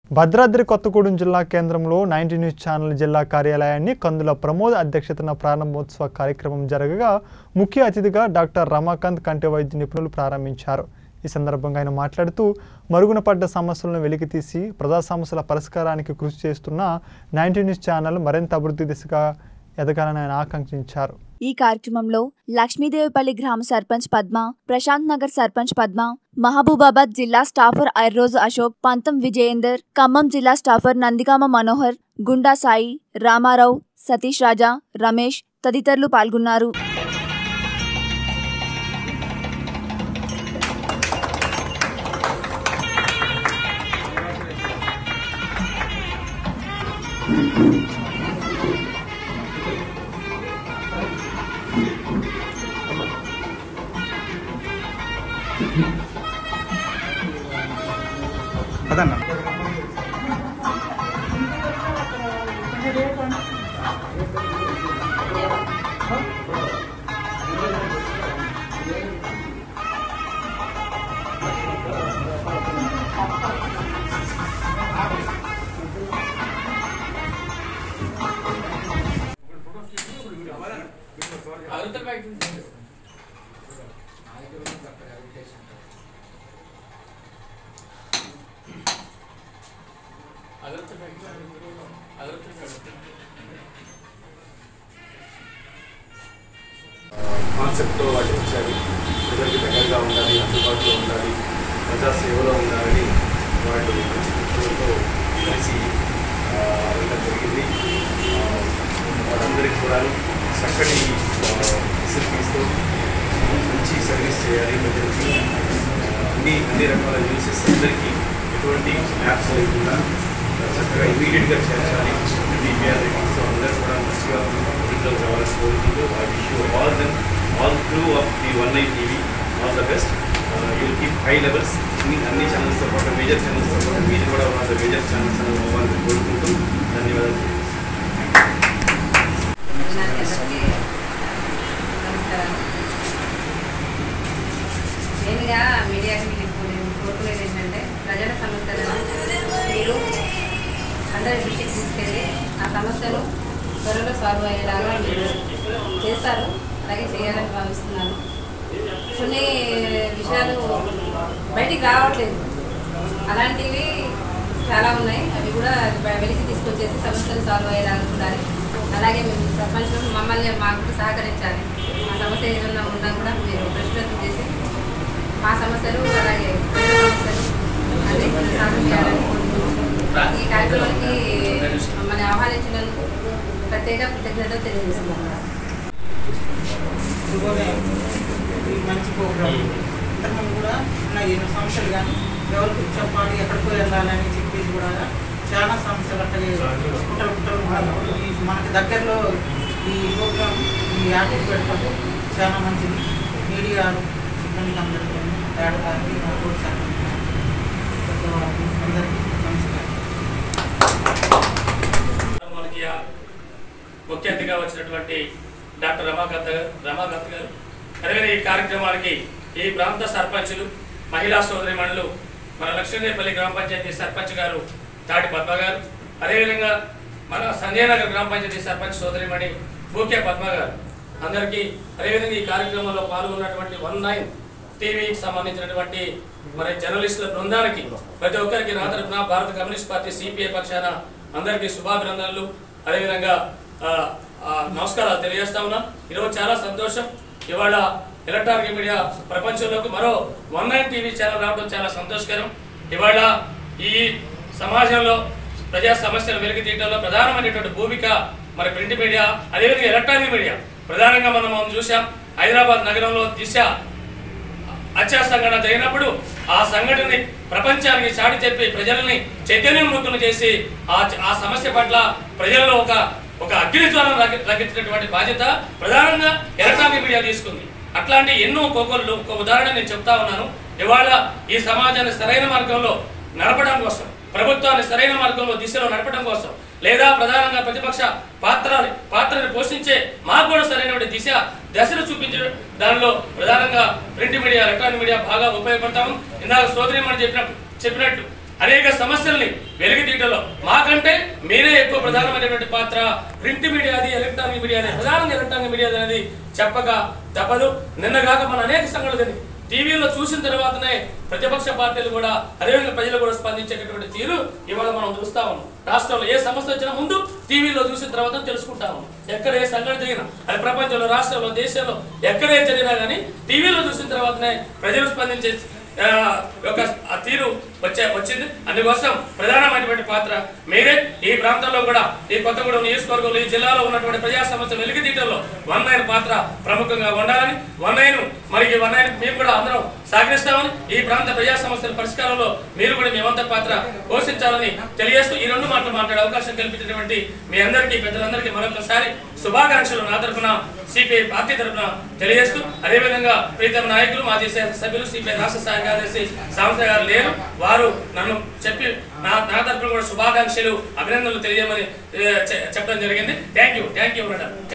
భద్రాద్రి కొత్తగూడెం జిల్లా కేంద్రంలో ninety news channel జిల్లా కార్యాలయాన్ని కందుల ప్రమోద్ అధ్యక్షతన ప్రారంభోత్సవ కార్యక్రమం జరగగా ముఖ్య అతిథిగా డాక్టర్ రమాకాంత్ కంటి వైద్య నిపుణులు ప్రారంభించారు ఈ సందర్భంగా ఆయన మాట్లాడుతూ మరుగున పడ్డ సమస్యలను వెలికితీసి ప్రజా సమస్యల పరిష్కారానికి కృషి చేస్తున్న నైన్టీ న్యూస్ ఛానల్ మరింత అభివృద్ధి దిశగా ఎదగాలని ఆయన ఆకాంక్షించారు ఈ కార్యక్రమంలో లక్ష్మీదేవిపల్లి గ్రామ సర్పంచ్ పద్మ ప్రశాంత్ నగర్ సర్పంచ్ పద్మ మహబూబాబాద్ జిల్లా స్టాఫర్ ఐర్రోజు అశోక్ పంతం విజయేందర్ ఖమ్మం జిల్లా స్టాఫర్ నందిగామ మనోహర్ గుండా సాయి రామారావు సతీష్ రాజా రమేష్ తదితరులు పాల్గొన్నారు అదన్నా కాన్సెప్ట్తో వాటి వచ్చాయి ప్రజలకు దగ్గరగా ఉండాలి అందుబాటులో ఉండాలి ప్రజా సేవలో ఉండాలని వాళ్ళు మంచి దృష్టితో కలిసి ఆ, వెళ్ళడం జరిగింది ఆ, వాళ్ళందరికీ కూడా చక్కటి ఫెసిలిటీస్తో మంచి సర్వీస్ చేయాలి ప్రజలకి ఆ, అన్ని అన్ని రకాల న్యూసెస్ అందరికీ ఎటువంటి యాప్స్ లేకుండా చక్కగా ఇమీడియట్గా చేర్చాలి డిపిఆర్ రేటింగ్స్ అందరూ కూడా మంచిగా అభివృద్ధిలో కావాలని కోరుకుంటూ I wish you all then all through of the one nine TV all the best you keep high levels అన్ని అన్ని ఛానల్స్తో పాటు మేజర్ ఛానల్స్తో పాటు మీరు కూడా one of the major channels అని అవ్వాలని కోరుకుంటూ ధన్యవాదాలు అందరికీ నమస్కారం మెయిన్గా మీడియాకి నేను కోరు- కోరుకునేది ఏంటంటే ప్రజల సమస్యలను మీరు అందరి దృష్టికి తీసుకెళ్ళి ఆ సమస్యలు త్వరలో సాల్వ్ అయ్యేలాగా మీరు చేస్తారు అలాగే చేయాలని భావిస్తున్నాను కొన్ని విషయాలు బయటికి రావట్లేదు అలాంటివి చాలా ఉన్నాయి అవి కూడా బ- వెలికి తీసుకొచ్చేసి సమస్యలు సాల్వ్ అయ్యేలాగా చూడాలి అలాగే మేము సర్పంచ్ మమ్మల్ని మాకు కూడా సహకరించాలి మా సమస్య ఏదన్నా ఉన్నా కూడా మీరు ప్రశ్నలు చేసి మా సమస్యలు అలాగే ప్రజల సమస్యలు అన్ని సాల్వ్ చేయాలని కోరుకుంటున్నాం. ఈ కార్యక్రమానికి మమ్మల్ని ఆహ్వానించినందుకు ప్రత్యేక కృతజ్ఞతలు తెలియజేస్తున్నాను శుభోదయం ఈ మంచి ప్రోగ్రామ్ ఇంతకుముందు కూడా ఉన్న ఎన్నో సమస్యలు కానీ ఎవరికి చెప్పాలి ఎక్కడికి వెళ్ళాలని చెప్పేసి కూడా చాలా సమస్యలు అట్లాగే కుట్రలు కుట్రలు ఉన్నాయి. ఈ మనకి దగ్గరలో ఈ ప్రోగ్రామ్ ఈ యాక్టివ్ పెట్టడం చాలా మంచిది మీడియా సిబ్బంది అందరికీ తేడా గారికి నా కూడా చాలా పెద్దవాళ్ళకి అందరికీ నమస్కారం మనకి ఆ ముఖ్య అతిథిగా వచ్చినటువంటి డాక్టర్ రమాకాంత్ గారు రమాకాంత్ గారు అదేవిధంగా ఈ కార్యక్రమానికి ఈ ప్రాంత సర్పంచులు మహిళా సోదరిమణులు మన లక్ష్మీదేపల్లి గ్రామ పంచాయతీ సర్పంచ్ గారు తాటి పద్మ గారు అదేవిధంగా మన సంజయనగర్ గ్రామ పంచాయతీ సర్పంచ్ సోదరిమణి బూకే పద్మ గారు అందరికీ అదేవిధంగా ఈ కార్యక్రమంలో పాల్గొన్నటువంటి వన్ నైన్ టీవీకి సంబంధించినటువంటి మరి జర్నలిస్టుల బృందానికి ప్రతి ఒక్కరికి నా తరపున భారత కమ్యూనిస్ట్ పార్టీ సిపిఐ పక్షాన అందరికీ శుభాభినందనలు అదేవిధంగా ఆ, ఆ, నమస్కారాలు తెలియజేస్తా ఉన్నాం ఈరోజు చాలా సంతోషం ఇవాళ ఎలక్ట్రానిక్ మీడియా ప్రపంచంలోకి మరో వన్ నైన్ టీవీ ఛానల్ రావడం చాలా సంతోషకరం ఇవాళ ఈ సమాజంలో ప్రజా సమస్యలు వెలికి తీయడంలో ప్రధానమైనటువంటి భూమిక మరి ప్రింట్ మీడియా అదేవిధంగా ఎలక్ట్రానిక్ మీడియా ప్రధానంగా మనం మనం చూసాం హైదరాబాద్ నగరంలో దిశ హత్యా సంఘటన జరిగినప్పుడు ఆ సంఘటనని ప్రపంచానికి చాటి చెప్పి ప్రజల్ని చైతన్యముక్తులు చేసి ఆ ఆ సమస్య పట్ల ప్రజల్లో ఒక ఒక అగ్ని జ్వాలం రగి- రగిల్చినటువంటి బాధ్యత ప్రధానంగా ఎలక్ట్రానిక్ మీడియా తీసుకుంది అట్లాంటి ఎన్నో కోకొల్లు ఒక ఉదాహరణ నేను చెప్తా ఉన్నాను ఇవాళ ఈ సమాజాన్ని సరైన మార్గంలో నడపడం కోసం ప్రభుత్వాన్ని సరైన మార్గంలో దిశలో నడపడం కోసం లేదా ప్రధానంగా ప్రతిపక్ష పాత్ర పాత్రని పోషించే మాకు కూడా సరైనటువంటి దిశ దశను చూపించే దానిలో ప్రధానంగా ప్రింట్ మీడియా ఎలక్ట్రానిక్ మీడియా బాగా ఉపయోగపడతాము ఇందాక సోదరి చెప్పిన చెప్పినట్టు అనేక సమస్యల్ని వెలికితీయడంలో మాకంటే మీరే ఎక్కువ ప్రధానమైనటువంటి పాత్ర ప్రింట్ మీడియాది ఎలక్ట్రానిక్ మీడియాది ప్రధానంగా ఎలక్ట్రానిక్ మీడియాది అనేది చెప్పక తప్పదు నిన్నగాక మన అనేక సంఘటనలు టీవీలో చూసిన తర్వాతనే ప్రతిపక్ష పార్టీలు కూడా అదేవిధంగా ప్రజలు కూడా స్పందించేటటువంటి తీరు ఇవాళ మనం చూస్తా ఉన్నాం రాష్ట్రంలో ఏ సమస్య వచ్చినా ముందు టీవీలో చూసిన తర్వాత తెలుసుకుంటాము ఎక్కడ ఏ సంఘటన జరిగినా అది ప్రపంచంలో రాష్ట్రంలో దేశంలో ఎక్కడ ఏం జరిగినా కానీ టీవీలో చూసిన తర్వాతనే ప్రజలు స్పందించే ఆ, యొక్క ఆ తీరు వచ్చే వచ్చింది అందుకోసం ప్రధానమైనటువంటి పాత్ర మీరే ఈ ప్రాంతంలో కూడా ఈ కొత్తగూడెం నియోజకవర్గంలో ఈ జిల్లాలో ఉన్నటువంటి ప్రజా సమస్యలు వెలికితీయడంలో వన్ నైన్ పాత్ర ప్రముఖంగా ఉండాలని వన్ నైన్ మరి ఈ వన్ నైన్ మేము కూడా అందరం సహకరిస్తామని ఈ ప్రాంత ప్రజా సమస్యల పరిష్కారంలో మీరు కూడా మేమంతా పాత్ర పోషించాలని తెలియజేస్తూ ఈ రెండు మాటలు మాట్లాడే అవకాశం కల్పించినటువంటి మీ అందరికీ పెద్దలందరికీ మరొకసారి శుభాకాంక్షలు నా తరఫున సిపిఐ పార్టీ తరఫున తెలియజేస్తూ అదేవిధంగా ప్రీతం నాయకులు మాజీ శాసన సభ్యులు సిపిఐ రాష్ట్ర సహాయ కార్యదర్శి సాంస గారు లేరు వారు నన్ను చెప్పి నా నా తరఫున కూడా శుభాకాంక్షలు అభినందనలు తెలియజేయమని ఏ, చె- చెప్పడం జరిగింది thank you thank you madam